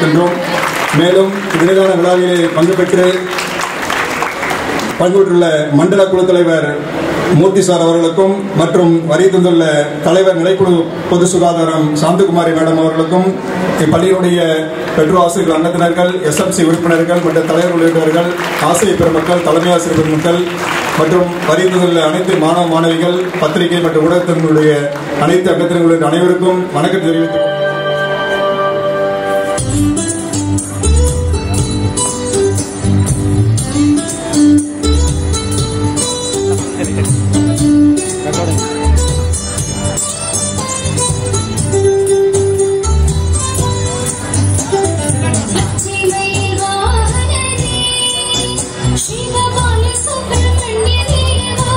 வரவேற்கின்றோம் மேலும் விருதான விழாவிலே பங்கு பெற்று பங்குபெற்றுள்ள மண்டல குழு தலைவர் மூர்த்தி சார் அவர்களுக்கும் மற்றும் வரி தந்துள்ள தலைவர் நிலைக்குழு பொது சுகாதாரம் சாந்தகுமாரி மேடம் அவர்களுக்கும் இப்பள்ளியினுடைய பெற்றோர் ஆசிரியர்கள் அங்கத்தினர்கள் எஸ்எம்சி உறுப்பினர்கள் மற்றும் தலைவர் உள்ளிட்டவர்கள் ஆசிரியர் பெருமக்கள் தலைமை ஆசிரியர் பெருமக்கள் மற்றும் வரி தந்துள்ள அனைத்து மாணவ மாணவிகள் பத்திரிகை மற்றும் ஊடகத்தினுடைய அனைத்து அங்கத்தினர்களுடைய அனைவருக்கும் வணக்கம் தெரிவித்துக் கொள்கிறேன். பச்சைமயில் வாகனனே சிவபால சுப்பிரமணிய தேவா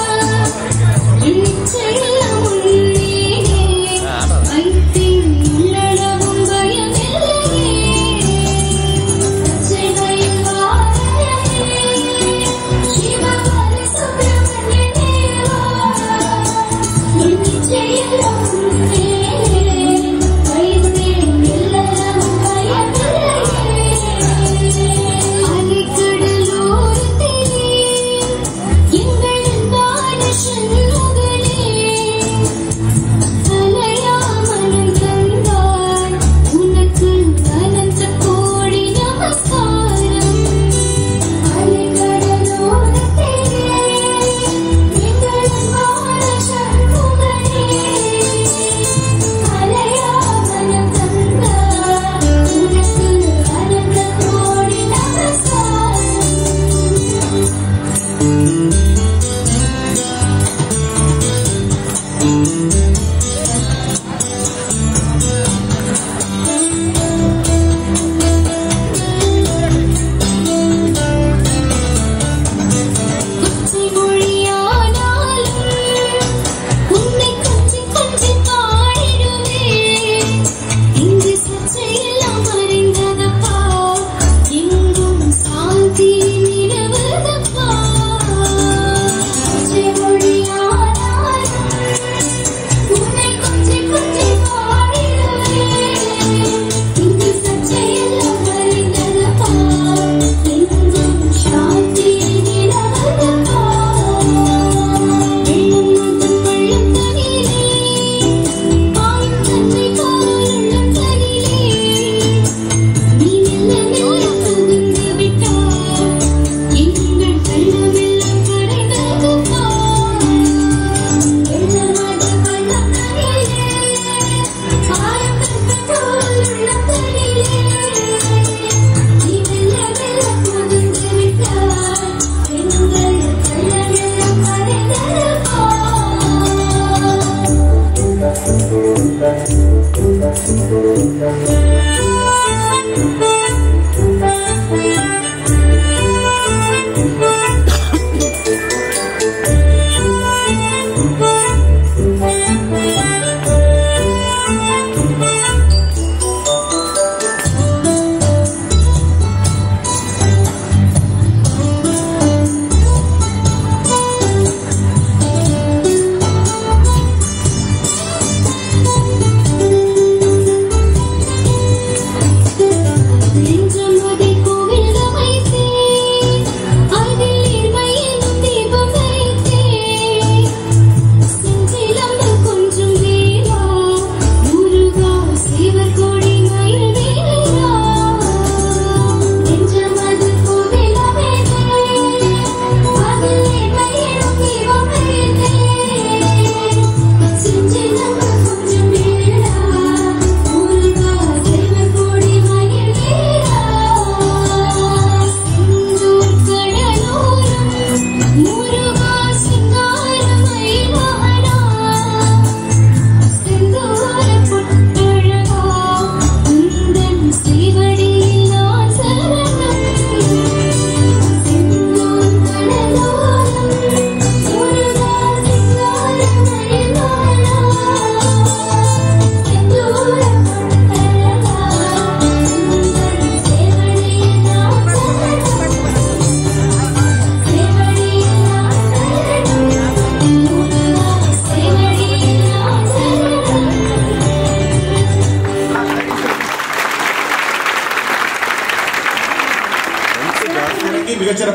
நிச்சயம் உன்னேனே வைத்தேன் உள்ளளவும் பயமில்லையே பச்சைமயில் வாகனனே சிவபால சுப்பிரமணிய தேவா நிச்சயம் உன்னேனே வைத்தேன் உள்ளளவும் பயமில்லையே அலைக்கடலோரத்திலே எங்கள் அன்பான சண்முகனே அலையாமலும் தந்தாய் உனக்கு அனந்த கோடி நமஸ்காரம் அலைக்கடலோரத்திலே எங்கள் அன்பான சண்முகனே அலையாமலும் தந்தாய் உனக்கு அனந்த கோடி நமஸ்காரம் பச்சை மொழியானாலும் உன்னை கொஞ்சி கொஞ்சி பாடிடுவேன் இங்கு சர்ச்சையெல்லாம் மறைந்ததப்பா எங்கும் சாந்தி நிலவுதப்பா பச்சை மொழியானாலும் உன்னை கொஞ்சி கொஞ்சி பாடிடுவேன் இங்கு சர்ச்சையெல்லாம் மறைந்ததப்பா எங்கும் சாந்தி நிலவுதப்பா வெள்ளம் முதல் பள்ளத்தனிலே பாயும் தன்னை காலுள்ள தனிலே நீ மெல்ல மெல்ல புகுந்து விட்டாய் எங்கள் வெள்ளமெல்லாம் கரைந்ததப்பா வெள்ளமாத பள்ளத்தனிலே பாயும் தன்னை காலுள்ள தனிலே நீ மெல்ல மெல்ல புகுந்து விட்டாய் எங்கள் வெள்ளமெல்லாம் கரைந்ததப்பா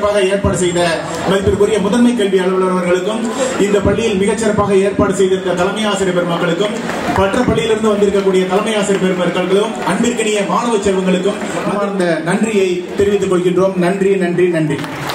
மிகச்சிறப்பாக ஏற்பாடு செய்த மதிப்பிற்குரிய முதன்மை கல்வி அலுவலர் அவர்களுக்கும் இந்த பள்ளியில் மிகச்சிறப்பாக ஏற்பாடு செய்திருந்த தலைமை ஆசிரியர் பெருமக்களுக்கும் மற்ற பள்ளியிலிருந்து வந்திருக்கக்கூடிய தலைமை ஆசிரியர் பெருமக்களுக்கும் அன்பிற்கினிய மாணவ செல்வங்களுக்கும் அந்த நன்றியை தெரிவித்துக் கொள்கின்றோம் நன்றி நன்றி நன்றி